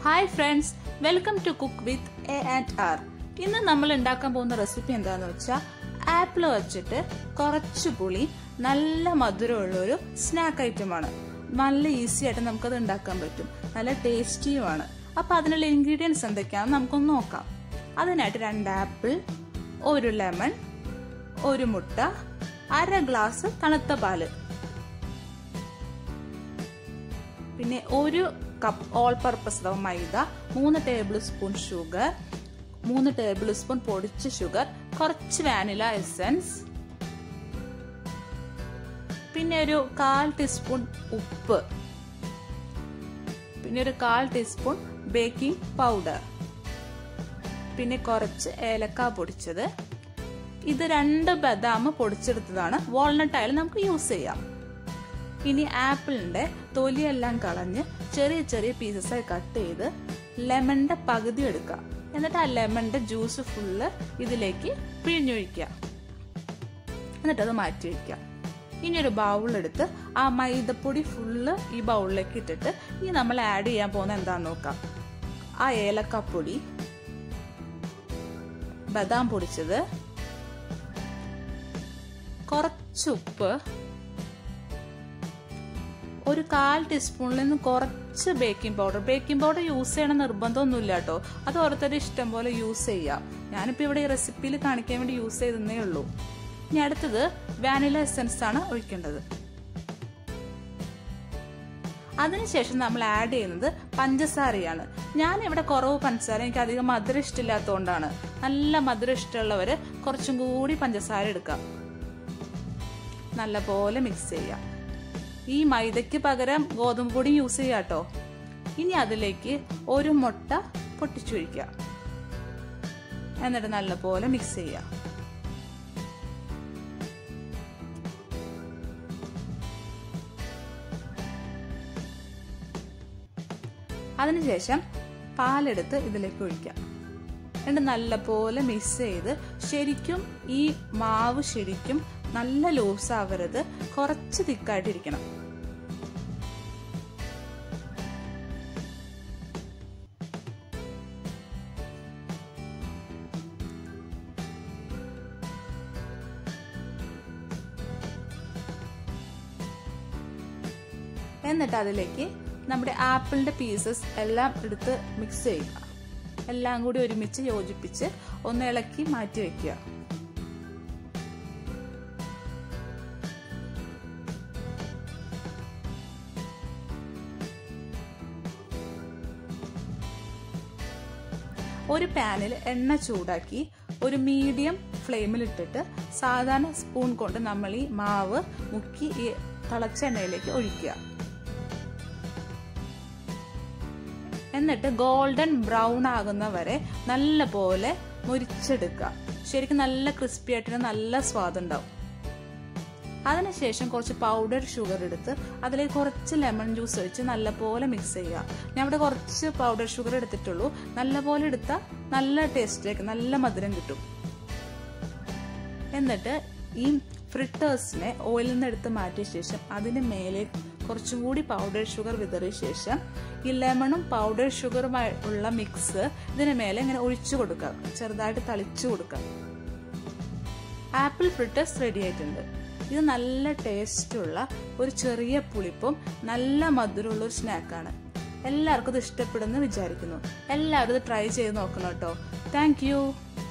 hi friends welcome to cook with A and R ഇന്ന് നമ്മൾ ഉണ്ടാക്കാൻ പോകുന്ന റെസിപ്പി എന്താന്ന് വെച്ചാൽ ആപ്പിൾ വെച്ചിട്ട് കുറച്ച് പുളി നല്ല മധുരമുള്ള ഒരു സ്നാക്ക് ഐറ്റമാണ് നല്ല ഈസി ആയിട്ട് നമുക്കത് ഉണ്ടാക്കാൻ പറ്റും നല്ല ടേസ്റ്റിയുമാണ് അപ്പൊ അതിനുള്ള ഇൻഗ്രീഡിയൻസ് എന്തൊക്കെയാണെന്ന് നമുക്കൊന്ന് നോക്കാം അതിനായിട്ട് രണ്ട് ആപ്പിൾ ഒരു ലെമൺ ഒരു മുട്ട അര ഗ്ലാസ് തണുത്ത പാല് പിന്നെ ഒരു കപ്പ് ഓൾ പർപ്പസ് അഥവാ മൈദ മൂന്ന് ടേബിൾ സ്പൂൺ ഷുഗർ മൂന്ന് ടേബിൾ സ്പൂൺ പൊടിച്ച ഷുഗർ കുറച്ച് വാനില എസൻസ് പിന്നെ ഒരു കാൽ ടീസ്പൂൺ ഉപ്പ് പിന്നെ ഒരു കാൽ ടീസ്പൂൺ ബേക്കിംഗ് പൗഡർ പിന്നെ കുറച്ച് ഏലക്ക പൊടിച്ചത് ഇത് രണ്ട് ബദാം പൊടിച്ചെടുത്തതാണ് വാൾനട്ട് ആയാലും നമുക്ക് യൂസ് ചെയ്യാം ഇനി ആപ്പിളിന്റെ തൊലിയെല്ലാം കളഞ്ഞ് ചെറിയ ചെറിയ പീസസ് ആയി കട്ട് ചെയ്ത് ലെമണിന്റെ പകുതി എടുക്കുക എന്നിട്ട് ആ ലെമണിന്റെ ജ്യൂസ് ഫുള്ള് ഇതിലേക്ക് പിഴിഞ്ഞൊഴിക്കുക എന്നിട്ട് അത് മാറ്റി വയ്ക്കുക ഇനി ഒരു ബൗളെടുത്ത് ആ മൈദപ്പൊടി ഫുള്ള് ഈ ബൗളിലേക്ക് ഇട്ടിട്ട് ഇനി നമ്മൾ ആഡ് ചെയ്യാൻ പോകുന്ന എന്താന്ന് നോക്കാം ആ ഏലക്കപ്പൊടി ബദാം പൊടിച്ചത് കുറച്ച് ഉപ്പ് ഒരു കാൽ ടീസ്പൂണിൽ നിന്ന് കുറച്ച് baking powder baking powder use ചെയ്യണം നിർബന്ധമൊന്നുമില്ല കേട്ടോ അത് ഓരോരുത്തരുടെ ഇഷ്ടം പോലെ യൂസ് ചെയ്യാം ഞാനിപ്പോൾ ഇവിടെ ഈ റെസിപ്പിയിൽ കാണിക്കാൻ വേണ്ടി യൂസ് ചെയ്തേ ഉള്ളൂ ഇനി അടുത്തത് വാനില എസൻസ് ആണ് ഒഴിക്കേണ്ടത് അതിനുശേഷം നമ്മൾ ആഡ് ചെയ്യുന്നത് പഞ്ചസാരയാണ് ഞാൻ ഇവിടെ കുറവ് പഞ്ചസാര എനിക്ക് അധികം മധുരം ഇഷ്ടമില്ലാത്തതുകൊണ്ടാണ് നല്ല മധുരം ഇഷ്ടമുള്ളവർ കുറച്ചും കൂടി പഞ്ചസാര എടുക്കാം നല്ലപോലെ മിക്സ് ചെയ്യാം ഈ മൈദയ്ക്ക് പകരം ഗോതമ്പ് പൊടി യൂസ് ചെയ്യാം കേട്ടോ ഇനി അതിലേക്ക് ഒരു മുട്ട പൊട്ടിച്ചൊഴിക്കുക എന്നിട്ട് നല്ലപോലെ മിക്സ് ചെയ്യുക അതിനുശേഷം പാലെടുത്ത് ഇതിലേക്ക് ഒഴിക്കാം എന്നിട്ട് നല്ലപോലെ മിക്സ് ചെയ്ത് ശരിക്കും ഈ മാവ് ശരിക്കും നല്ല ലൂസ് ആവരുത് കുറച്ച് തിക്കായിട്ടിരിക്കണം എന്നിട്ട് അതിലേക്ക് നമ്മുടെ ആപ്പിളിന്റെ പീസസ് എല്ലാം എടുത്ത് മിക്സ് ചെയ്യുക എല്ലാം കൂടി ഒരുമിച്ച് യോജിപ്പിച്ച് ഒന്ന് ഇളക്കി മാറ്റി വെക്കുക ഒരു പാനിൽ എണ്ണ ചൂടാക്കി ഒരു മീഡിയം ഫ്ലെയിമിൽ ഇട്ടിട്ട് സാധാരണ സ്പൂൺ കൊണ്ട് നമ്മൾ ഈ മാവ് മുക്കി ഈ തിളച്ച എണ്ണയിലേക്ക് ഒഴിക്കുക എന്നിട്ട് ഗോൾഡൻ ബ്രൗൺ ആകുന്ന വരെ നല്ല പോലെ മുരിച്ചെടുക്കുക ശരിക്കും നല്ല ക്രിസ്പി ആയിട്ട് നല്ല സ്വാദുണ്ടാവും അതിനുശേഷം കുറച്ച് പൗഡർ ഷുഗർ എടുത്ത് അതിലേക്ക് കുറച്ച് ലെമൺ ജ്യൂസ് ഒഴിച്ച് നല്ലപോലെ മിക്സ് ചെയ്യുക ഞാൻ ഇവിടെ കുറച്ച് പൗഡർ ഷുഗർ എടുത്തിട്ടുള്ളൂ നല്ലപോലെ എടുത്താൽ നല്ല ടേസ്റ്റിലേക്ക് നല്ല മധുരം കിട്ടും എന്നിട്ട് ഈ ഫ്രിട്ടേഴ്സിനെ ഓയിലിൽ നിന്ന് എടുത്ത് മാറ്റിയ ശേഷം അതിന് മേലെ കുറച്ചും കൂടി പൗഡർ ഷുഗർ വിതറിയ ശേഷം ഈ ലെമണും പൗഡർ ഷുഗറുമായി ഉള്ള മിക്സ് ഇതിന് മേലെ ഇങ്ങനെ ഒഴിച്ചു കൊടുക്കുക ചെറുതായിട്ട് തളിച്ചു കൊടുക്കുക ആപ്പിൾ ഫ്രിട്ടേഴ്സ് റെഡി ആയിട്ടുണ്ട് ഇത് നല്ല ടേസ്റ്റുള്ള ഒരു ചെറിയ പുളിപ്പും നല്ല മധുരമുള്ള ഒരു സ്നാക്കാണ് എല്ലാവർക്കും ഇത് ഇഷ്ടപ്പെടുമെന്ന് വിചാരിക്കുന്നു എല്ലാവരും ഇത് ട്രൈ ചെയ്ത് നോക്കണം കേട്ടോ താങ്ക്